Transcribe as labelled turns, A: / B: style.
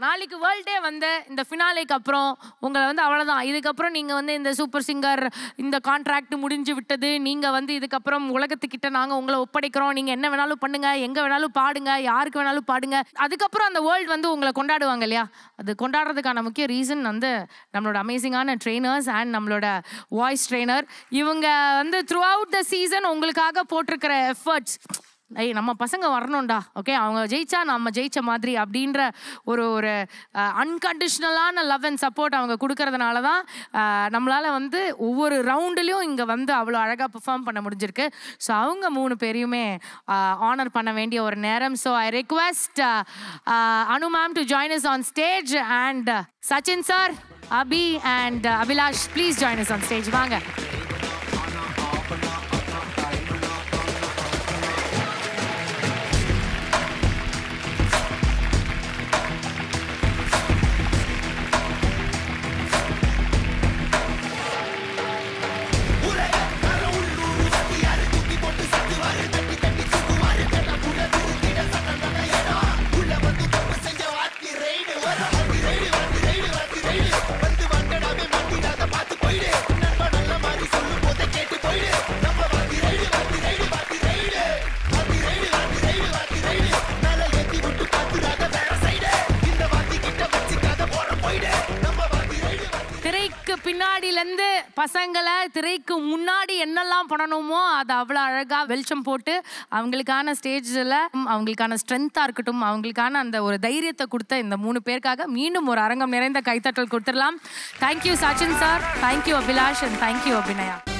A: நாளைக்கு வேர்ல்டே வந்து இந்த ஃபினாலேக்கு அப்புறம் உங்களை வந்து அவ்வளோதான் இதுக்கப்புறம் நீங்கள் வந்து இந்த சூப்பர் சிங்கர் இந்த கான்ட்ராக்ட் முடிஞ்சு விட்டது நீங்கள் வந்து இதுக்கப்புறம் உலகத்துக்கிட்ட நாங்கள் உங்களை ஒப்படைக்கிறோம் நீங்கள் என்ன வேணாலும் பண்ணுங்க எங்கே வேணாலும் பாடுங்க யாருக்கு வேணாலும் பாடுங்க அதுக்கப்புறம் அந்த வேர்ல்டு வந்து உங்களை கொண்டாடுவாங்க இல்லையா அது கொண்டாடுறதுக்கான முக்கிய ரீசன் வந்து நம்மளோட அமேசிங்கான ட்ரெயினர்ஸ் அண்ட் நம்மளோட வாய்ஸ் ட்ரெயினர் இவங்க வந்து த்ரூ அவுட் த சீசன் உங்களுக்காக போட்டிருக்கிற எஃபர்ட்ஸ் ஐய் நம்ம பசங்க வரணும்டா ஓகே அவங்க ஜெயிச்சா நம்ம ஜெயிச்ச மாதிரி அப்படின்ற ஒரு ஒரு அன்கண்டிஷ்னலான லவ் அண்ட் சப்போர்ட் அவங்க கொடுக்கறதுனால தான் அஹ், நம்மளால வந்து ஒவ்வொரு ரவுண்டுலையும் இங்கே வந்து அவ்வளோ அழகாக பெர்ஃபார்ம் பண்ண முடிஞ்சிருக்கு ஸோ அவங்க மூணு பேரையுமே ஆனர் பண்ண வேண்டிய ஒரு நேரம் so I request Anu ma'am to join us on stage and Sachin sir Abhi and Abhilash please join us on stage வாங்க திரைக்கு பின்னாடிலேருந்து பசங்களை திரைக்கு முன்னாடி என்னெல்லாம் பண்ணணுமோ அதை அவ்வளோ அழகாக வெளிச்சம் போட்டு அவங்களுக்கான ஸ்டேஜில் அவங்களுக்கான ஸ்ட்ரென்த்தாக இருக்கட்டும் அவங்களுக்கான அந்த ஒரு தைரியத்தை கொடுத்த இந்த மூணு பேருக்காக மீண்டும் ஒரு அரங்கம் நிறைந்த கைத்தட்டல் கொடுத்துடலாம் thank you Sachin sir thank you Abhilash and thank you Abhinaya